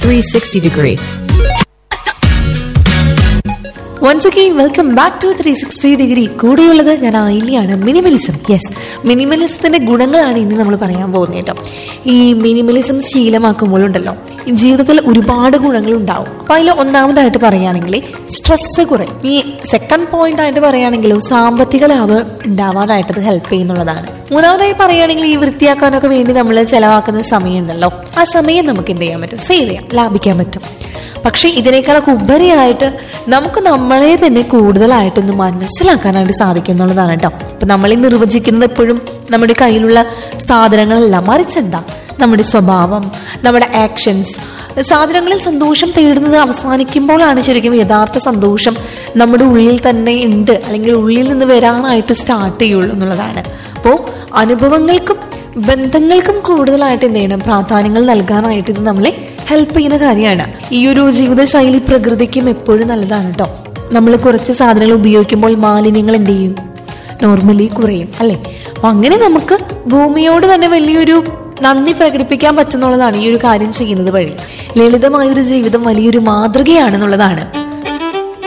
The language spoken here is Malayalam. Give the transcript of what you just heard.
360 degree. Once again welcome back to three sixty degree കൂടെയുള്ളത് ഞാൻ ആയില്യാണ് മിനിമലിസം യെസ് മിനിമലിസത്തിന്റെ ഗുണങ്ങളാണ് ഇന്ന് നമ്മൾ പറയാൻ പോകുന്നത് കേട്ടോ ഈ മിനിമലിസം ശീലമാക്കുമ്പോഴുണ്ടല്ലോ ഈ ജീവിതത്തിൽ ഒരുപാട് ഗുണങ്ങൾ ഉണ്ടാവും അപ്പൊ അതിൽ ഒന്നാമതായിട്ട് പറയുകയാണെങ്കിൽ സ്ട്രെസ് കുറയും ഈ സെക്കൻഡ് പോയിന്റ് ആയിട്ട് പറയുകയാണെങ്കിലും സാമ്പത്തിക ലാഭം ഉണ്ടാവാനായിട്ട് അത് ഹെൽപ്പ് ചെയ്യുന്നുള്ളതാണ് മൂന്നാമതായി പറയുകയാണെങ്കിൽ ഈ വൃത്തിയാക്കാനൊക്കെ വേണ്ടി നമ്മൾ ചെലവാക്കുന്ന സമയമുണ്ടല്ലോ ആ സമയം നമുക്ക് എന്ത് ചെയ്യാൻ പറ്റും സേവ് ചെയ്യാം ലാഭിക്കാൻ പറ്റും പക്ഷെ ഇതിനേക്കാളൊക്കെ ഉപരിയായിട്ട് നമുക്ക് നമ്മളെ തന്നെ കൂടുതലായിട്ടൊന്ന് മനസ്സിലാക്കാനായിട്ട് സാധിക്കുന്നുള്ളതാണ് കേട്ടോ ഇപ്പൊ നമ്മളെ നിർവചിക്കുന്നത് എപ്പോഴും നമ്മുടെ കയ്യിലുള്ള സാധനങ്ങളല്ല മറിച്ചെന്താ നമ്മുടെ സ്വഭാവം നമ്മുടെ ആക്ഷൻസ് സാധനങ്ങളിൽ സന്തോഷം തേടുന്നത് അവസാനിക്കുമ്പോഴാണ് ശരിക്കും യഥാർത്ഥ സന്തോഷം നമ്മുടെ ഉള്ളിൽ തന്നെ ഉണ്ട് അല്ലെങ്കിൽ ഉള്ളിൽ നിന്ന് വരാനായിട്ട് സ്റ്റാർട്ട് ചെയ്യുള്ളൂ എന്നുള്ളതാണ് അപ്പോൾ അനുഭവങ്ങൾക്കും ബന്ധങ്ങൾക്കും കൂടുതലായിട്ട് എന്ത് ചെയ്യണം പ്രാധാന്യങ്ങൾ നൽകാനായിട്ട് ഇത് നമ്മളെ ഹെൽപ്പ് ചെയ്യുന്ന കാര്യമാണ് ഈ ഒരു ജീവിതശൈലി പ്രകൃതിക്കും എപ്പോഴും നല്ലതാണ് കേട്ടോ നമ്മൾ കുറച്ച് സാധനങ്ങൾ ഉപയോഗിക്കുമ്പോൾ മാലിന്യങ്ങൾ എന്ത് ചെയ്യും നോർമലി കുറയും അല്ലെ അപ്പൊ അങ്ങനെ നമുക്ക് ഭൂമിയോട് തന്നെ വലിയൊരു നന്ദി പ്രകടിപ്പിക്കാൻ പറ്റുന്നുള്ളതാണ് ഈ ഒരു കാര്യം ചെയ്യുന്നത് വഴി ലളിതമായൊരു ജീവിതം വലിയൊരു മാതൃകയാണെന്നുള്ളതാണ്